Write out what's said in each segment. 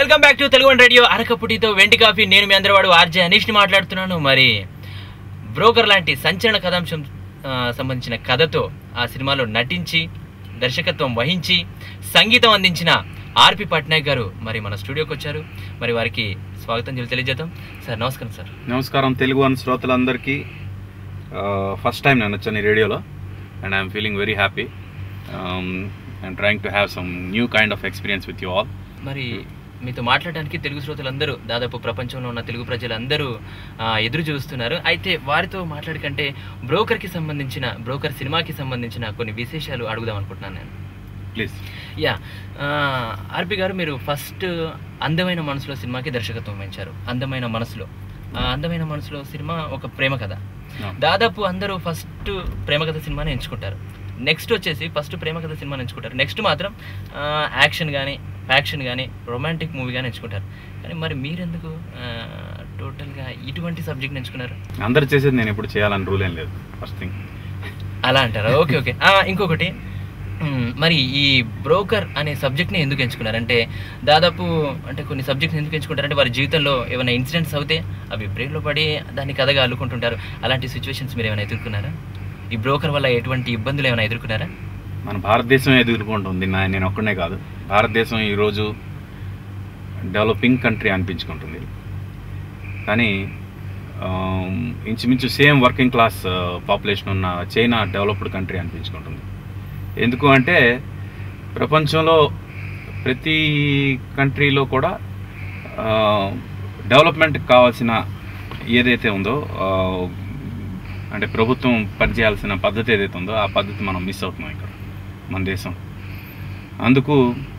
Welcome back to Telugu one radio అరకపుటితో వెండి coffee నేను మీ అందరివాడు ఆర్జే అనీష్ని మాట్లాడుతున్నాను మరి బ్రోకర్ లాంటి సంచలన కథాంశం ఆ, సంబంధించిన కథతో ఆ సినిమాలో నటించి దర్శకత్వం వహించి సంగీతం అందించిన ఆర్పి పట్నాయక్ గారు మరి మన స్టూడియోకి వచ్చారు మరి వారికి స్వాగతం చెప్పి తెలియజేద్దాం సార్ నమస్కారం సార్ నమస్కారం తెలుగు వన్ శ్రోతలందరికీ ఫస్ట్ టైం నేను వచ్చాను ఈ రేడియోలో and I'm feeling very happy and trying to have some new kind of experience with you all మరి మీతో మాట్లాడడానికి తెలుగు శ్రోతలందరూ దాదాపు ప్రపంచంలో ఉన్న తెలుగు ప్రజలందరూ ఆ, ఎదురు చూస్తున్నారు అయితే వారితో మాట్లాడకంటే బ్రోకర్కి సంబంధించిన బ్రోకర్ సినిమాకి సంబంధించిన కొన్ని విశేషాలు అడుగుదాం అనుకుంటున్నాను నేను ప్లీజ్ యా ఆ, ఆర్పి గారు మీరు ఫస్ట్ అందమైన మనసులో సినిమాకి దర్శకత్వం వహించారు అందమైన మనసులో ఆ అందమైన మనసులో సినిమా ఒక ప్రేమ కథ దాదాపు అందరూ ఫస్ట్ ప్రేమ కథ సినిమాని ఎంచుకుంటారు నెక్స్ట్ వచ్చేసి ఫస్ట్ ప్రేమ కథ సినిమాని ఎంచుకుంటారు నెక్స్ట్ మాత్రం ఆ, యాక్షన్ కానీ ఫ్యాక్షన్ కానీ రొమాంటిక్ మూవీ కానీ ఎంచుకుంటారు కానీ మరి మీరెందుకు ఆ, టోటల్గా ఇటువంటి సబ్జెక్ట్ ఎంచుకున్నారు అందరు చేసేది నేను ఎప్పుడు చేయాలని రూల్ ఏం లేదు ఫస్ట్ థింగ్ అలా అంటారా ఓకే ఓకే ఆ, ఇంకొకటి మ్, మరి ఈ బ్రోకర్ అనే సబ్జెక్ట్ని ఎందుకు ఎంచుకున్నారు అంటే దాదాపు అంటే కొన్ని సబ్జెక్ట్ని ఎందుకు ఎంచుకుంటారంటే వారి జీవితంలో ఏమైనా ఇన్సిడెంట్స్ అవుతే అవి బ్రెయిన్లో పడి దాన్ని కథగా అల్లుకుంటుంటారు అలాంటి సిచ్యువేషన్స్ మీరు ఏమైనా ఎదుర్కొన్నారా ఈ బ్రోకర్ వల్ల ఎటువంటి ఇబ్బందులు ఏమైనా ఎదుర్కొన్నారా మన భారతదేశం ఎదుర్కొంటుంది నా నేను ఒక్కడే కాదు భారతదేశం ఈరోజు డెవలపింగ్ కంట్రీ అనిపించుకుంటుంది కానీ ఆమ్, ఇంచుమించు సేమ్ వర్కింగ్ క్లాస్ పాపులేషన్ ఉన్న చైనా డెవలప్డ్ కంట్రీ అనిపించుకుంటుంది ఎందుకు అంటే ప్రపంచంలో ప్రతి కంట్రీలో కూడా డెవలప్మెంట్కి కావాల్సిన ఏదైతే ఉందో ఆ, అంటే ప్రభుత్వం పనిచేయాల్సిన పద్ధతి ఏదైతే ఉందో ఆ పద్ధతి మనం మిస్ అవుతున్నాం ఇక్కడ మన దేశం అందుకు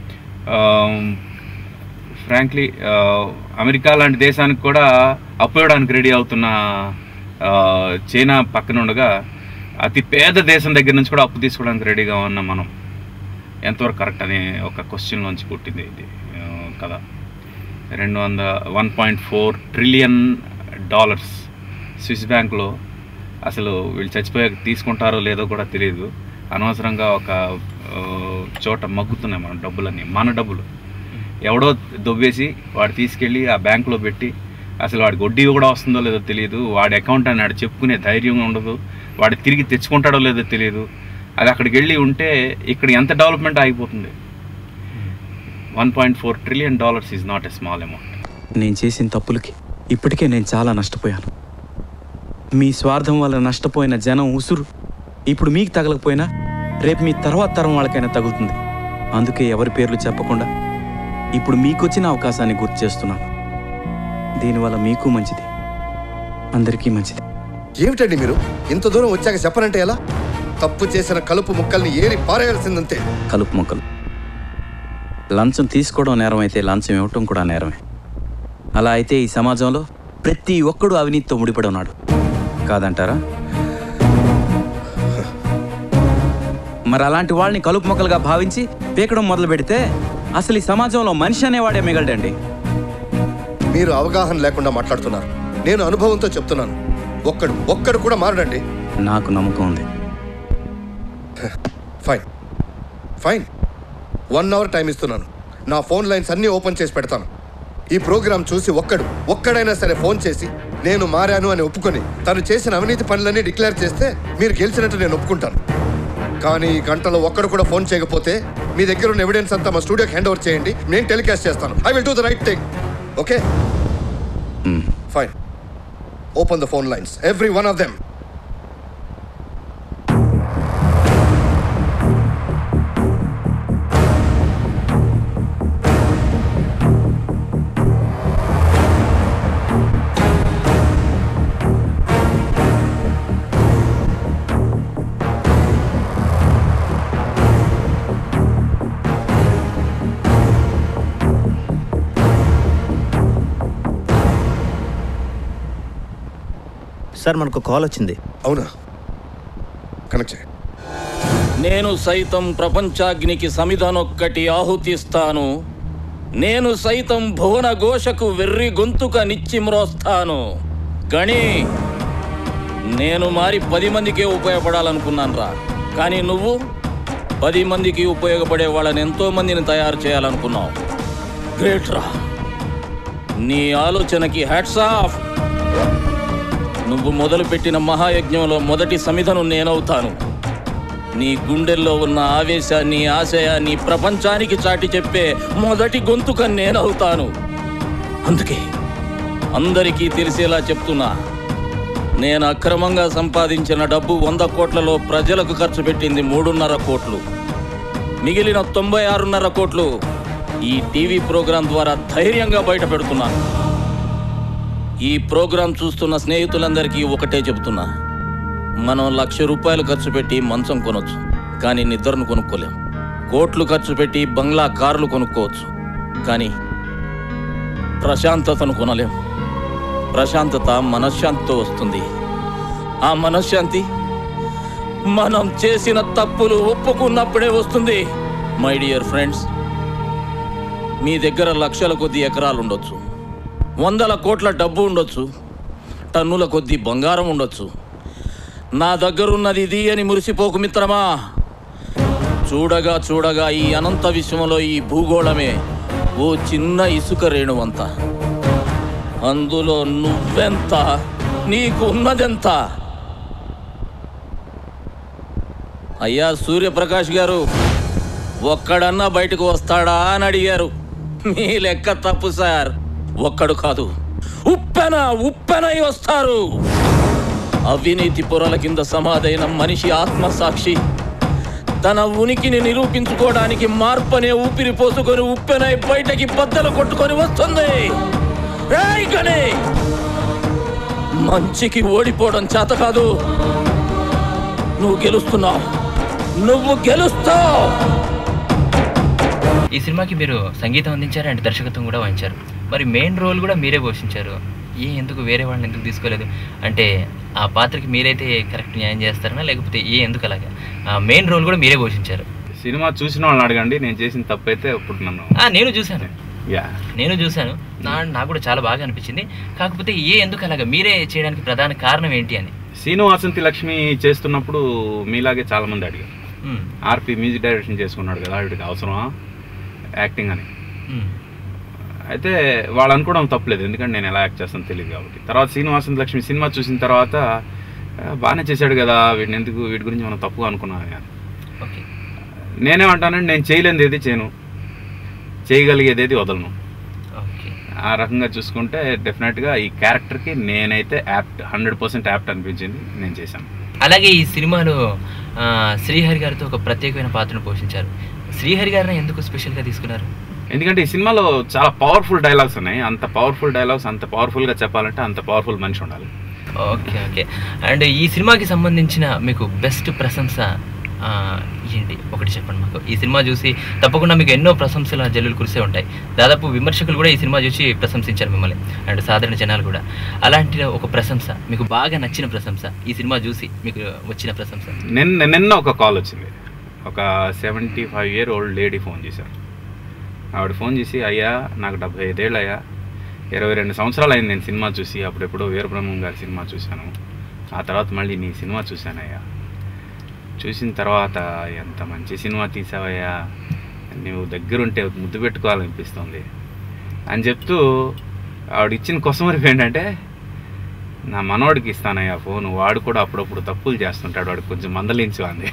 ఫ్రాంక్లీ అమెరికా లాంటి దేశానికి కూడా అప్పు ఇవ్వడానికి రెడీ అవుతున్న ఆ, చైనా పక్కన ఉండగా అతి పేద దేశం దగ్గర నుంచి కూడా అప్పు తీసుకోవడానికి రెడీగా ఉన్న మనం ఎంతవరకు కరెక్ట్ అనే ఒక క్వశ్చన్ నుంచి పుట్టింది ఇది ఆ, కదా రెండు వంద one point four trillion dollars Swiss బ్యాంక్లో అసలు వీళ్ళు చచ్చిపోయాక తీసుకుంటారో లేదో కూడా తెలియదు అనవసరంగా ఒక ఆ, చోట మగ్గుతున్నాయి మన డబ్బులన్నీ మన డబ్బులు ఎవడో దొబ్బేసి వాడు తీసుకెళ్ళి ఆ బ్యాంకులో పెట్టి అసలు వాడికి వడ్డీ కూడా వస్తుందో లేదో తెలియదు వాడి అకౌంట్ అని వాడు చెప్పుకునే ధైర్యం ఉండదు వాడు తిరిగి తెచ్చుకుంటాడో లేదో తెలియదు అది అక్కడికి వెళ్ళి ఉంటే ఇక్కడ ఎంత డెవలప్మెంట్ ఆగిపోతుంది one point four trillion dollars is not a small amount నేను చేసిన తప్పులకి ఇప్పటికే నేను చాలా నష్టపోయాను మీ స్వార్థం వల్ల నష్టపోయిన జనం ఉసురు ఇప్పుడు మీకు తగలకపోయినా రేపు మీ తర్వాత తరం వాళ్ళకైనా తగులుతుంది అందుకే ఎవరి పేర్లు చెప్పకుండా ఇప్పుడు మీకొచ్చిన అవకాశాన్ని గుర్తు చేస్తున్నాను దీనివల్ల మీకు మంచిది అందరికీ మంచిది ఏమిటండి మీరు ఇంత దూరం వచ్చాక చెప్పనంటే ఎలా తప్పు చేసిన కలుపు ముక్కల్ని ఏరి పారేయాల్సిందంతే కలుపు మొక్కలు లంచం తీసుకోవడం నేరం అయితే లంచం ఇవ్వటం కూడా నేరమే అలా అయితే ఈ సమాజంలో ప్రతి ఒక్కడు అవినీతితో ముడిపడి ఉన్నాడు కాదంటారా మరి అలాంటి వాళ్ళని కలుపు మొక్కలుగా భావించి పీకడం మొదలు పెడితే అసలు ఈ సమాజంలో మనిషి అనేవాడే మిగలడండి మీరు అవగాహన లేకుండా మాట్లాడుతున్నారు నేను అనుభవంతో చెప్తున్నాను ఒక్కడు ఒక్కడు కూడా మారడండి నాకు నమ్మకం ఉంది fine fine one hour time ఇస్తున్నాను నా ఫోన్ లైన్స్ అన్నీ ఓపెన్ చేసి పెడతాను ఈ ప్రోగ్రామ్ చూసి ఒక్కడు ఒక్కడైనా సరే ఫోన్ చేసి నేను మారాను అని ఒప్పుకొని తను చేసిన అవినీతి పనులన్నీ డిక్లేర్ చేస్తే మీరు గెలిచినట్టు నేను ఒప్పుకుంటాను కానీ ఈ గంటలో ఒక్కడు కూడా ఫోన్ చేయకపోతే మీ దగ్గర ఉన్న ఎవిడెన్స్ అంతా మా స్టూడియోకి హ్యాండ్ ఓవర్ చేయండి నేను టెలికాస్ట్ చేస్తాను I will do the right thing okay మ్మ్. Fine open the phone lines every one of them sir మనకు కాల్ వచ్చింది అవునా కనెక్ట్ చేయి నేను సైతం ప్రపంచాగ్నికి సమిధనొక్కటి ఆహుతిస్తాను నేను సైతం భువన ఘోషకు వెర్రి గొంతుక నిచ్చి మ్రోస్తాను గణి నేను మారి పది మందికే ఉపయోగపడాలనుకున్నాను రా కానీ నువ్వు పది మందికి ఉపయోగపడే వాళ్ళని ఎంతో మందిని తయారు చేయాలనుకున్నావు గ్రేట్ రా నీ ఆలోచనకి హ్యాట్స్ ఆఫ్ నువ్వు మొదలుపెట్టిన మహాయజ్ఞంలో మొదటి సమిధను నేనవుతాను నీ గుండెల్లో ఉన్న ఆవేశాన్ని ఆశయాన్ని ప్రపంచానికి చాటి చెప్పే మొదటి గొంతుక నేనవుతాను అందుకే అందరికీ తెలిసేలా చెప్తున్నా నేను అక్రమంగా సంపాదించిన డబ్బు వంద కోట్లలో ప్రజలకు ఖర్చు పెట్టింది మూడున్నర కోట్లు మిగిలిన తొంభై ఆరున్నర కోట్లు ఈ టీవీ ప్రోగ్రాం ద్వారా ధైర్యంగా బయట పెడుతున్నాను ఈ ప్రోగ్రాం చూస్తున్న స్నేహితులందరికీ ఒకటే చెబుతున్నా మనం లక్ష రూపాయలు ఖర్చు పెట్టి మంచం కొనొచ్చు కానీ నిద్రను కొనుక్కోలేం కోట్లు ఖర్చు పెట్టి బంగ్లా కార్లు కొనుక్కోవచ్చు కానీ ప్రశాంతతను కొనలేం ప్రశాంతత మనశ్శాంతితో వస్తుంది ఆ మనశ్శాంతి మనం చేసిన తప్పులు ఒప్పుకున్నప్పుడే వస్తుంది మై డియర్ ఫ్రెండ్స్ మీ దగ్గర లక్షల కొద్ది ఎకరాలు ఉండొచ్చు వందల కోట్ల డబ్బు ఉండొచ్చు టన్నుల కొద్ది బంగారం ఉండొచ్చు నా దగ్గరున్నది ఇది అని మురిసిపోకు మిత్రమా చూడగా చూడగా ఈ అనంత విశ్వంలో ఈ భూగోళమే ఓ చిన్న ఇసుక రేణువంత అందులో నువ్వెంత నీకు ఉన్నదెంత అయ్యా సూర్యప్రకాష్ గారు ఒక్కడన్నా బయటకు వస్తాడా అని అడిగారు మీ లెక్క తప్పు సార్ ఒక్కడు కాదు ఉప్పెన ఉప్పెనై వస్తారు అవినీతి పొరల కింద సమాధైన మనిషి ఆత్మసాక్షి తన ఉనికిని నిరూపించుకోవడానికి మార్పనే ఊపిరి పోసుకొని ఉప్పెనై బయటకి బద్దలు కొట్టుకొని వస్తుంది రేయ్ గణే! మంచికి ఓడిపోవడం చేత కాదు నువ్వు గెలుస్తున్నావు నువ్వు గెలుస్తావు ఈ సినిమాకి మీరు సంగీతం అందించారు అండ్ దర్శకత్వం కూడా వహించారు మరి మెయిన్ రోల్ కూడా మీరే పోషించారు ఏ ఎందుకు వేరే వాళ్ళని ఎందుకు తీసుకోలేదు అంటే ఆ పాత్రకి మీరైతే కరెక్ట్ న్యాయం చేస్తారనా లేకపోతే ఏ ఎందుకు అలాగా ఆ మెయిన్ రోల్ కూడా మీరే పోషించారు సినిమా చూసిన వాళ్ళని అడగండి నేను చేసిన తప్పు అయితే ఇప్పుడు నన్ను ఆ, నేను చూశాను యా నేను చూశాను నా నాకు కూడా చాలా బాగా అనిపించింది కాకపోతే ఏ ఎందుకు అలాగా మీరే చేయడానికి ప్రధాన కారణం ఏంటి అని సీను వసంతి లక్ష్మి చేస్తున్నప్పుడు మీలాగే చాలా మంది అడిగారు ఉమ్, ఆర్పి మ్యూజిక్ డైరెక్షన్ చేసుకున్నాడు కదా వీడికి అవసరమా యాక్టింగ్ అని ఉమ్, అయితే వాళ్ళు అనుకోవడం తప్పలేదు ఎందుకంటే నేను ఎలా యాక్ట్ చేస్తానో తెలియదు కాబట్టి తర్వాత శ్రీనివాసన్ లక్ష్మి సినిమా చూసిన తర్వాత "ఆ, బాగానే చేశాడు కదా వీడిని ఎందుకు వీడి గురించి మనం తప్పుగా అనుకున్నాను అని ఓకే నేనేమంటానంటే నేను చేయలేనిది ఏది చేయను చేయగలిగేది ఏది వదలను ఓకే ఆ రకంగా చూసుకుంటే డెఫినెట్గా ఈ క్యారెక్టర్కి నేనైతే యాప్ట్ హండ్రెడ్ పర్సెంట్ యాప్ట్ అనిపించింది నేను చేశాను అలాగే ఈ సినిమాలో ఆ, శ్రీహరి గారితో ఒక ప్రత్యేకమైన పాత్రను పోషించారు శ్రీహరి గారిని ఎందుకు స్పెషల్గా తీసుకున్నారు ఎందుకంటే ఈ సినిమాలో చాలా పవర్ఫుల్ డైలాగ్స్ ఉన్నాయి అంత పవర్ఫుల్ డైలాగ్స్ అంత పవర్ఫుల్గా చెప్పాలంటే అంత పవర్ఫుల్ మనిషి ఉండాలి ఓకే ఓకే అండ్ ఈ సినిమాకి సంబంధించిన మీకు బెస్ట్ ప్రశంస ఆ, ఏంటి ఒకటి చెప్పండి మాకు ఈ సినిమా చూసి తప్పకుండా మీకు ఎన్నో ప్రశంసల జల్లులు కురిసే ఉంటాయి దాదాపు విమర్శకులు కూడా ఈ సినిమా చూసి ప్రశంసించారు మిమ్మల్ని అండ్ సాధారణ జనాలు కూడా అలాంటి ఒక ప్రశంస మీకు బాగా నచ్చిన ప్రశంస ఈ సినిమా చూసి మీకు వచ్చిన ప్రశంస నిన్న నిన్న ఒక కాల్ వచ్చింది ఒక seventy five year old lady phone చేశారు ఆవిడ ఫోన్ చేసి అయ్యా నాకు డెబ్బై ఐదేళ్ళు అయ్యా ఇరవై రెండు సంవత్సరాలు అయింది నేను సినిమా చూసి అప్పుడెప్పుడో వీరబ్రహ్మం గారి సినిమా చూశాను ఆ తర్వాత మళ్ళీ నీ సినిమా చూశానయ్యా చూసిన తర్వాత ఎంత మంచి సినిమా తీసావయ్యా నువ్వు దగ్గరుంటే ముద్దు పెట్టుకోవాలనిపిస్తుంది అని చెప్తూ ఆవిడ ఇచ్చిన కొసమరిపు ఏంటంటే నా మనవాడికి ఇస్తానయ్యా ఫోన్ వాడు కూడా అప్పుడప్పుడు తప్పులు చేస్తుంటాడు వాడు కొంచెం మందలించు అంది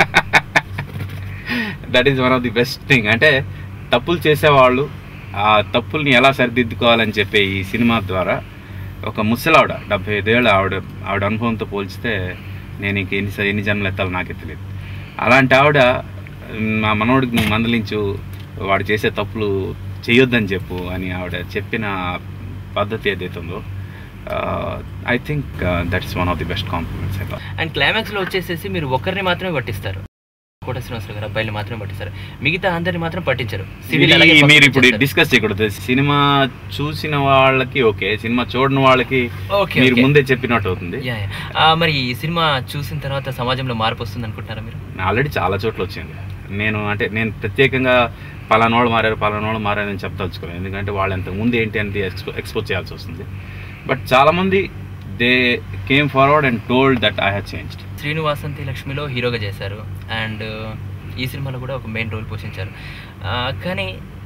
that is one of the best thing అంటే తప్పులు చేసేవాళ్ళు ఆ తప్పుల్ని ఎలా సరిదిద్దుకోవాలని చెప్పే ఈ సినిమా ద్వారా ఒక ముసలావిడ డెబ్బై ఐదేళ్ళు ఆవిడ ఆవిడ అనుభవంతో పోల్చితే నేను ఇంక ఎన్ని స- ఎన్ని జన్మలు ఎత్తాలో నాకే తెలియదు అలాంటి ఆవిడ మా మనోడికి నువ్వు మందలించు వాడు చేసే తప్పులు చేయొద్దని చెప్పు అని ఆవిడ చెప్పిన పద్ధతి ఏదైతే ఉందో I think that's one of the best compliments అయితే అండ్ క్లైమాక్స్లో వచ్చేసేసి మీరు ఒక్కరిని మాత్రమే పట్టిస్తారు కోట శ్రీనివాసరావు గారు అబ్బాయిలు మాత్రమే పట్టిస్తారు మిగతా అందరిని మాత్రం పట్టించరు Civil అలాగే ఇది మీరు పక్కన ఇప్పుడు పెట్టేస్తారు. డిస్కస్ చేయకూడదు సినిమా చూసిన వాళ్ళకి ఓకే సినిమా చూడని వాళ్ళకి ఓకే మీరు ఓకే. ముందే చెప్పినట్టు అవుతుంది యా, యా. ఆ, మరి ఈ సినిమా చూసిన తర్వాత సమాజంలో మార్పు వస్తుంది అనుకుంటున్నారా మీరు ఆల్రెడీ చాలా చోట్ల వచ్చింది నేను అంటే నేను ప్రత్యేకంగా పలానోళ్ళు మారారు పలానోళ్ళు మారారు అని చెప్పదలుచుకోలేదు ఎందుకంటే వాళ్ళు అంతకు ముందు ఏంటి అనేది ఎక్స్పో ఎక్స్పోజ్ చేయాల్సి వస్తుంది బట్ చాలామంది they came forward and told that I have changed Srinu Vasanthi లక్ష్మిలో హీరోగా చేశారు అండ్ ఈ సినిమాలో కూడా ఒక మెయిన్ రోల్ పోషించారు ఆ, కానీ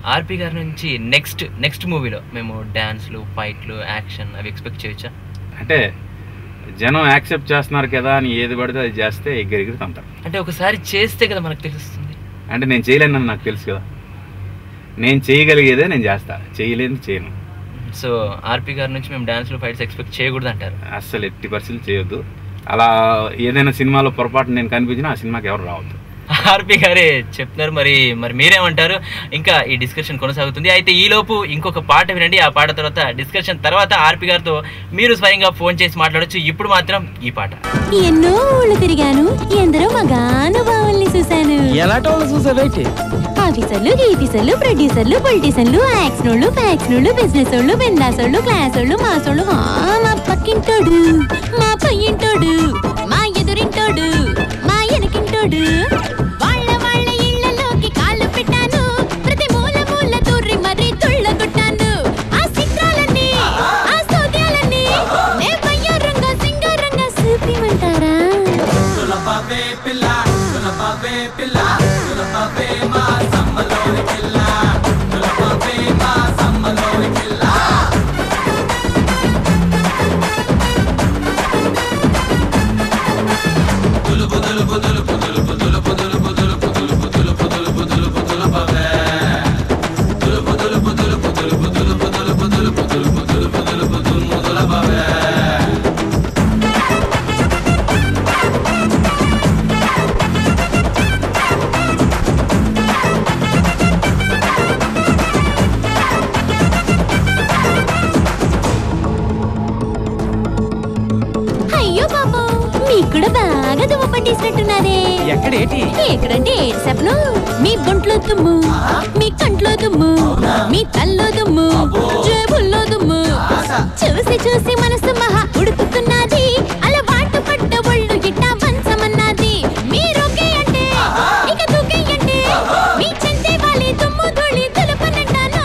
ఆర్పి గారి నుంచి నెక్స్ట్ నెక్స్ట్ మూవీలో మేము డ్యాన్స్లు ఫైట్లు యాక్షన్ అవి ఎక్స్పెక్ట్ చేయొచ్చా అంటే జనం యాక్సెప్ట్ చేస్తున్నారు కదా అని ఏది పడితే అది చేస్తే ఎగిరి ఎగిరి తంతారు అంటే ఒకసారి చేస్తే కదా మనకు తెలుస్తుంది అంటే నేను చేయలేనని నాకు తెలుసు కదా నేను చేయగలిగేదే నేను చేస్తా చేయలేని చేయను సో ఆర్పి గారి నుంచి మేము డ్యాన్స్లు ఫైట్స్ ఎక్స్పెక్ట్ చేయకూడదు అంటారు అస్సలు ఎట్టి పరిస్థితులు చేయొద్దు అలా ఏదైనా సినిమాలో పొరపాటు నేను కనిపించినా ఆ సినిమాకి ఎవరు రావద్దు ఆర్పి గారే చెప్తున్నారు మరి మరి మీరేమంటారు ఇంకా ఈ డిస్కషన్ కొనసాగుతుంది అయితే ఈ లోపు ఇంకొక పాట వినండి ఆ పాట తర్వాత డిస్కషన్ తర్వాత ఆర్పి గారితో మీరు స్వయంగా ఫోన్ చేసి మాట్లాడొచ్చు ఇప్పుడు మాత్రం ఈ పాట ఎన్నో ఊళ్ళు తిరిగాను ఎందరో మగానుభావుల్ని చూశాను ఎలాంటి వాళ్ళు చూసావేంటి ఆఫీసర్లు గీఫీసర్లు ప్రొడ్యూసర్లు పొలిటీషియన్లు యాక్సినోళ్ళు ఫ్యాక్సినోళ్ళు బిజినెస్ వాళ్ళు బిందాసోళ్ళు క్లాస్ వాళ్ళు మాసోళ్ళు ఆ, మా పక్కింటోడు మా పయ్యింటోడు మా ఎదురింటోడు మా ఎనకింటోడు వాళ్ళ వాళ్ళ ఇళ్ళలోకి కాళ్ళు పెట్టాను ప్రతి మూల మూల దూరి మరీ తుళ్ళ కొట్టాను ఆ చిత్రాలన్నీ ఆ సౌద్యాలన్నీ నే వయ్యారంగా సింగారంగా చూపిమంటారా అయ్యో పాపం మీకు కూడా బాగా దుమ్ము పట్టేసినట్టున్నారే ఎక్కడేటి ఎక్కడంటే ఏడు చెప్పను మీ బొంట్లో దుమ్ము మీ కంట్లో దుమ్ము మీ తల్లో దుమ్ము జేబుల్లో దుమ్ము చూసి చూసి మనసు మహా ఉడుకుతున్నది అలవాటు పడ్డ ఒళ్ళు ఇట్టా వంచమన్నది మీరొకే అంటే ఇక దూకేయంటే మీ చెంతే వాలి దుమ్ము ధూళి తులపనంటాను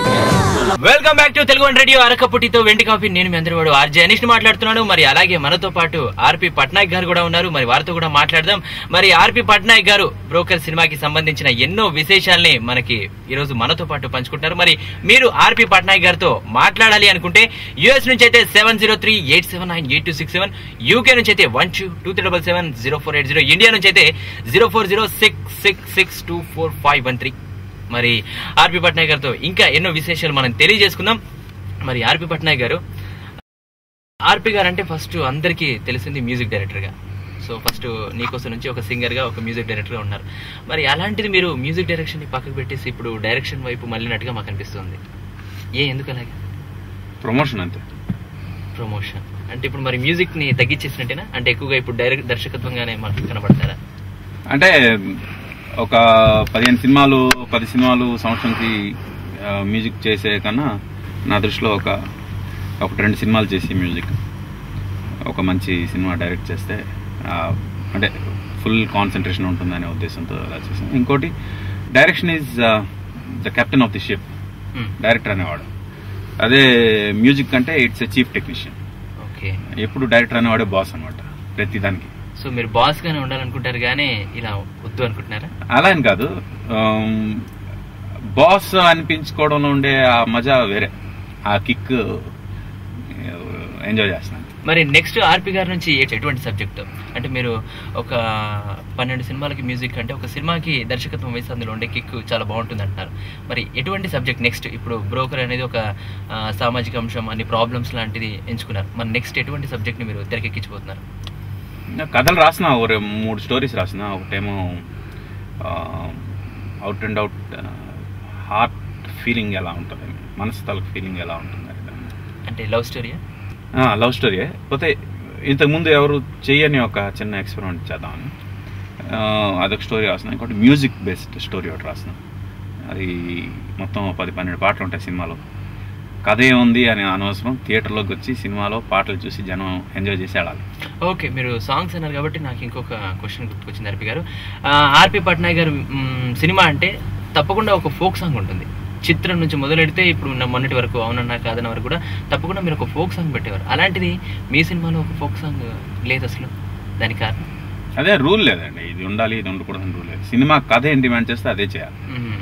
welcome back to Telugu one radio అరకపుట్టితో వెండి కాఫీ నేను మీ అందరి వాడు ఆర్జే అనిష్ మాట్లాడుతున్నాను మరి అలాగే మనతో పాటు ఆర్పి పట్నాయక్ గారు కూడా ఉన్నారు మరి వారితో కూడా మాట్లాడదాం మరి ఆర్పి పట్నాయక్ గారు బ్రోకర్ సినిమాకి సంబంధించిన ఎన్నో విశేషాల్ని మనకి ఈ రోజు మనతో పాటు పంచుకుంటారు మరి మీరు ఆర్పి పట్నాయక్ గారితో మాట్లాడాలి అనుకుంటే యుఎస్ నుంచి అయితే seven zero three eight seven nine eight two six seven UK నుంచి అయితే one two two three double seven zero four eight zero India నుంచి అయితే zero four zero six six six two four five one three మరి ఆర్పి పట్నాయక్ గారితో ఇంకా ఎన్నో విశేషాలు మనం తెలియజేసుకుందాం మరి ఆర్పి పట్నాయక్ గారు ఆర్పి గారు అంటే ఫస్ట్ అందరికీ తెలిసింది మ్యూజిక్ డైరెక్టర్గా సో ఫస్ట్ నీకోసం నుంచి ఒక సింగర్గా ఒక మ్యూజిక్ డైరెక్టర్గా ఉన్నారు మరి అలాంటిది మీరు మ్యూజిక్ డైరెక్షన్ని పక్కకు పెట్టేసి ఇప్పుడు డైరెక్షన్ వైపు మళ్ళినట్టుగా మాకు అనిపిస్తుంది ఏ ఎందుకు అలాగే ప్రమోషన్ అంతే ప్రమోషన్ అంటే ఇప్పుడు మరి మ్యూజిక్ని తగ్గించేసినట్టేనా అంటే ఎక్కువగా ఇప్పుడు డైరెక్ట్ దర్శకత్వంగానే మాకు కనబడతారా అంటే ఒక పదిహేను సినిమాలు పది సినిమాలు సంవత్సరంకి ఆ, మ్యూజిక్ చేసే కన్నా నా దృష్టిలో ఒక ఒక రెండు సినిమాలు చేసి మ్యూజిక్ ఒక మంచి సినిమా డైరెక్ట్ చేస్తే ఆ, అంటే ఫుల్ కాన్సన్ట్రేషన్ ఉంటుందనే ఉద్దేశంతో అలా చేసాం ఇంకోటి direction is the captain of the ship Hmm. Director అనేవాడు అదే మ్యూజిక్ అంటే it's a chief technician okay ఎప్పుడు డైరెక్టర్ అనేవాడే బాస్ అనమాట ప్రతి దానికి సో మీరు బాస్ గానే ఉండాలనుకుంటారు కానీ ఇలా వద్దు అనుకుంటున్నారా అలా అని కాదు బాస్ అనిపించుకోవడంలో ఉండే ఆ మజా వేరే ఆ కిక్ ఎంజాయ్ చేస్తాను మరి నెక్స్ట్ ఆర్పి గారి నుంచి ఎ- ఎటువంటి సబ్జెక్ట్ అంటే మీరు ఒక పన్నెండు సినిమాలకి మ్యూజిక్ అంటే ఒక సినిమాకి దర్శకత్వం వేసి అందులో ఉండే కిక్ చాలా బాగుంటుంది అంటున్నారు మరి ఎటువంటి సబ్జెక్ట్ నెక్స్ట్ ఇప్పుడు బ్రోకర్ అనేది ఒక ఆ, సామాజిక అంశం అన్ని ప్రాబ్లమ్స్ లాంటిది ఎంచుకున్నారు మరి నెక్స్ట్ ఎటువంటి సబ్జెక్ట్ని మీరు తెరకెక్కించబోతున్నారు ఇంకా కథలు రాసిన ఒక రె- మూడు స్టోరీస్ రాసిన ఒకటేమో out and out heart feeling ఎలా ఉంటుంది మనసు తలకు ఫీలింగ్ ఎలా ఉంటుంది అనే దాన్ని. అంటే లవ్ స్టోరీయా లవ్ స్టోరీ పోతే ఇంతకుముందు ఎవరు చేయని ఒక చిన్న ఎక్స్పెరిమెంట్ చేద్దామని ఆ, అదొక స్టోరీ రాసిన ఇంకోటి మ్యూజిక్ బేస్డ్ స్టోరీ ఒకటి రాసిన అది మొత్తం పది పన్నెండు పాటలు ఉంటాయి సినిమాలో కథ ఏముంది అని అనవసరం థియేటర్లోకి వచ్చి సినిమాలో పాటలు చూసి జనం ఎంజాయ్ చేసి ఆడాలి ఓకే మీరు సాంగ్స్ అన్నారు కాబట్టి నాకు ఇంకొక క్వశ్చన్ గుర్తుకొచ్చింది ఆర్పి గారు ఆ, ఆర్పి పట్నాయక్ గారు మ్, సినిమా అంటే తప్పకుండా ఒక ఫోక్ సాంగ్ ఉంటుంది చిత్రం నుంచి మొదలెడితే ఇప్పుడు ఉన్న మొన్నటి వరకు అవునన్నా కాదన్న వరకు కూడా తప్పకుండా మీరు ఒక ఫోక్ సాంగ్ పెట్టేవారు అలాంటిది మీ సినిమాలో ఒక ఫోక్ సాంగ్ లేదు అసలు దానికి కారణం అదే రూల్ లేదండి ఇది ఉండాలి ఇది ఉండకూడదని రూల్ లేదు సినిమా కథ ఏం డిమాండ్ చేస్తే అదే చేయాలి మ్మ్.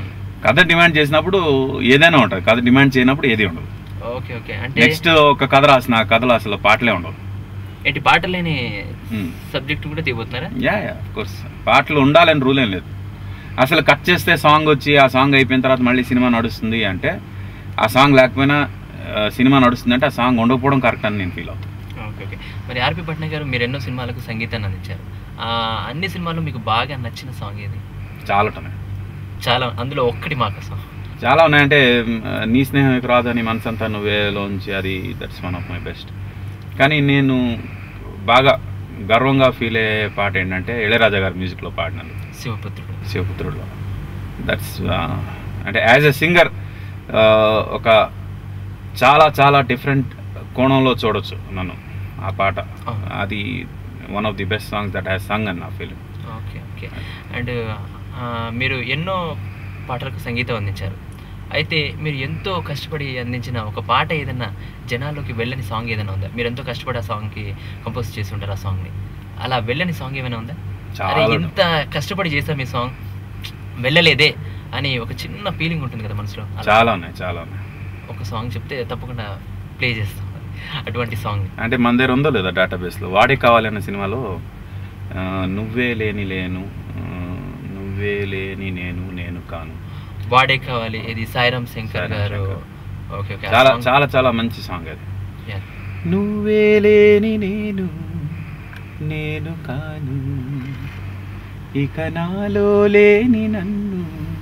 కథ డిమాండ్ చేసినప్పుడు ఏదైనా ఉంటుంది కథ డిమాండ్ చేయనప్పుడు ఏది ఉండదు ఓకే ఓకే అంటే నెక్స్ట్ ఒక కథ రాసిన ఆ కథలో అసలు పాటలే ఉండవు ఏంటి పాటలు లేని Hmm. సబ్జెక్ట్ కూడా తీయబోతున్నారా యా యా కోర్స్ పాటలు ఉండాలని రూల్ ఏం లేదు అసలు కట్ చేస్తే సాంగ్ వచ్చి ఆ సాంగ్ అయిపోయిన తర్వాత మళ్ళీ సినిమా నడుస్తుంది అంటే ఆ సాంగ్ లేకపోయినా ఆ, సినిమా నడుస్తుంది అంటే ఆ సాంగ్ ఉండకపోవడం కరెక్ట్ అని నేను ఫీల్ అవుతాను ఓకే ఓకే మరి ఆర్పి పట్నాయక్ గారు మీరు ఎన్నో సినిమాలకు సంగీతాన్ని అందించారు ఆ, అన్ని సినిమాల్లో మీకు బాగా నచ్చిన సాంగ్ ఏది చాలా ఉన్నాయి చాలా అందులో ఒక్కటి మా కోసం చాలా ఉన్నాయంటే మ్, నీ స్నేహం ఇక రాదని మనసంతా నువ్వేలోంచి అది that's one of my best కానీ నేను బాగా గర్వంగా ఫీల్ అయ్యే పాట ఏంటంటే ఇళయరాజా గారి మ్యూజిక్లో పాడినది శివపుత్రుడు శివపుత్రుడులో దట్స్ అంటే యాజ్ ఎ సింగర్ ఒక చాలా చాలా డిఫరెంట్ కోణంలో చూడొచ్చు నన్ను ఆ పాట అవును. అది one of the best songs that has sung అని నా ఫీలింగ్ ఓకే ఓకే అండ్ మీరు ఎన్నో పాటలకు సంగీతం అందించారు అయితే మీరు ఎంతో కష్టపడి అందించిన ఒక పాట ఏదైనా జనాల్లోకి వెళ్ళని సాంగ్ ఏదైనా ఉందా మీరు ఎంతో కష్టపడి ఆ సాంగ్కి కంపోజ్ చేసి ఉంటారు ఆ సాంగ్ని అలా వెళ్ళని సాంగ్ ఏమైనా ఉందా చాలా అరే ఉన్నాయి. ఇంత కష్టపడి చేసాం ఈ సాంగ్ వెళ్ళలేదే అని ఒక చిన్న ఫీలింగ్ ఉంటుంది కదా మనసులో అలా చాలా ఉన్నాయి చాలా ఉన్నాయి ఒక సాంగ్ చెప్తే తప్పకుండా ప్లే చేస్తాం అటువంటి సాంగ్ అంటే మన దగ్గర ఉందో లేదా డేటాబేస్లో వాడే కావాలి అన్న సినిమాలో ఆ, నువ్వే లేని లేను ఆ, నువ్వే లేని నేను నేను కాను వాడే కావాలి ఇది సాయిరామ్ శంకర్ సాయిరామ్ గారు శంకర్. ఓకే ఓకే చాలా చాలా చాలా మంచి సాంగ్ అది నువ్వే లేని నేను నేను కాను ఇక నాలో లేని నన్ను